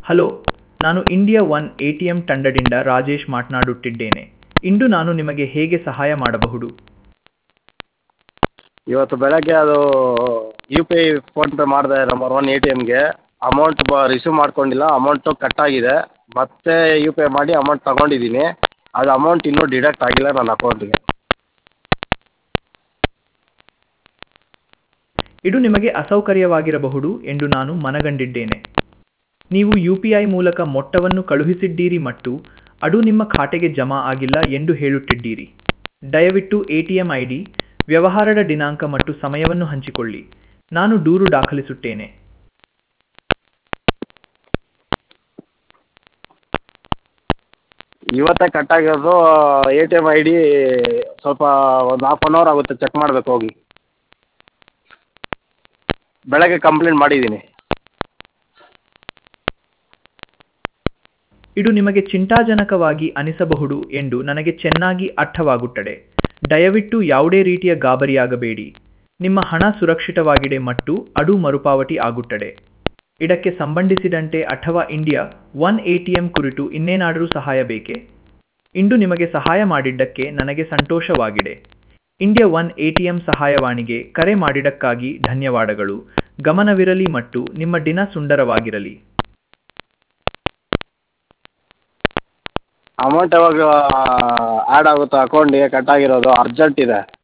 hello ನಾನು India one A T M ತಂಡದಿಂದ ರಾಜೇಶ್ ಮಾತನಾಡುತ್ತಿದ್ದೇನೆ ಇಂದು ನಾನು ನಿಮಗೆ ಹೇಗೆ ಸಹಾಯ ಮಾಡಬಹುದು ಇವತ್ತು ಬೆಳಗ್ಗೆ ಅದು ಯು ಪಿ ಐ ಫೋನ್ಪೇ ಮಾಡಿದೆ ನಂಬರ್ ಒನ್ ಎ ಟಿ ಎಮ್ಗೆ ಅಮೌಂಟ್ ಬ ರಿಸೀವ್ ಮಾಡ್ಕೊಂಡಿಲ್ಲ ಅಮೌಂಟು ಕಟ್ಟಾಗಿದೆ ಮತ್ತೆ ಯು ಪಿ ಐ ಮಾಡಿ ಅಮೌಂಟ್ ತಗೊಂಡಿದ್ದೀನಿ ಅದು ಅಮೌಂಟ್ ಇನ್ನೂ ಡಿಡಕ್ಟ್ ಆಗಿಲ್ಲ ನನ್ನ ಅಕೌಂಟಿಗೆ ಇದು ನಿಮಗೆ ಅಸೌಕರ್ಯವಾಗಿರಬಹುದು ಎಂದು ನಾನು ಮನಗಂಡಿದ್ದೇನೆ ನೀವು ಯು ಪಿ ಐ ಮೂಲಕ ಮೊತ್ತವನ್ನು ಕಳುಹಿಸಿದ್ದೀರಿ ಮತ್ತು ಅದು ನಿಮ್ಮ ಖಾತೆಗೆ ಜಮಾ ಆಗಿಲ್ಲ ಎಂದು ಹೇಳುತ್ತಿದ್ದೀರಿ ದಯವಿಟ್ಟು A T M I D ವ್ಯವಹಾರದ ದಿನಾಂಕ ಮತ್ತು ಸಮಯವನ್ನು ಹಂಚಿಕೊಳ್ಳಿ ನಾನು ದೂರು ದಾಖಲಿಸುತ್ತೇನೆ ಇವತ್ತೇ ಕಟ್ಟಾಗಿರೋದು A T M I D ಸ್ವಲ್ಪ ಒಂದು ಹಾಫ್ ಆನ್ ಅವರ್ ಆಗುತ್ತೆ ಚೆಕ್ ಮಾಡ್ಬೇಕು ಹೋಗಿ ಬೆಳಗ್ಗೆ ಕಂಪ್ಲೇಂಟ್ ಮಾಡಿದ್ದೀನಿ ಇದು ನಿಮಗೆ ಚಿಂತಾಜನಕವಾಗಿ ಅನಿಸಬಹುದು ಎಂದು ನನಗೆ ಚೆನ್ನಾಗಿ ಅರ್ಥವಾಗುತ್ತದೆ ದಯವಿಟ್ಟು ಯಾವುದೇ ರೀತಿಯ ಗಾಬರಿಯಾಗಬೇಡಿ ನಿಮ್ಮ ಹಣ ಸುರಕ್ಷಿತವಾಗಿದೆ ಮತ್ತು ಅದು ಮರುಪಾವತಿ ಆಗುತ್ತದೆ ಇದಕ್ಕೆ ಸಂಬಂಧಿಸಿದಂತೆ ಅಥವಾ India one A T M ಕುರಿತು ಇನ್ನೇನಾದರೂ ಸಹಾಯ ಬೇಕೇ ಇಂದು ನಿಮಗೆ ಸಹಾಯ ಮಾಡಿದ್ದಕ್ಕೆ ನನಗೆ ಸಂತೋಷವಾಗಿದೆ India one A T M ಸಹಾಯವಾಣಿಗೆ ಕರೆ ಮಾಡಿದ್ದಕ್ಕಾಗಿ ಧನ್ಯವಾದಗಳು ಗಮನವಿರಲಿ ಮತ್ತು ನಿಮ್ಮ ದಿನ ಸುಂದರವಾಗಿರಲಿ ಅಮೌಂಟ್ ಯಾವಾಗ ಆ್ಯಡ್ ಆಗುತ್ತಾ ಅಕೌಂಟಿಗೆ ಕಟ್ಟಾಗಿರೋದು ಅರ್ಜೆಂಟ್ ಇದೆ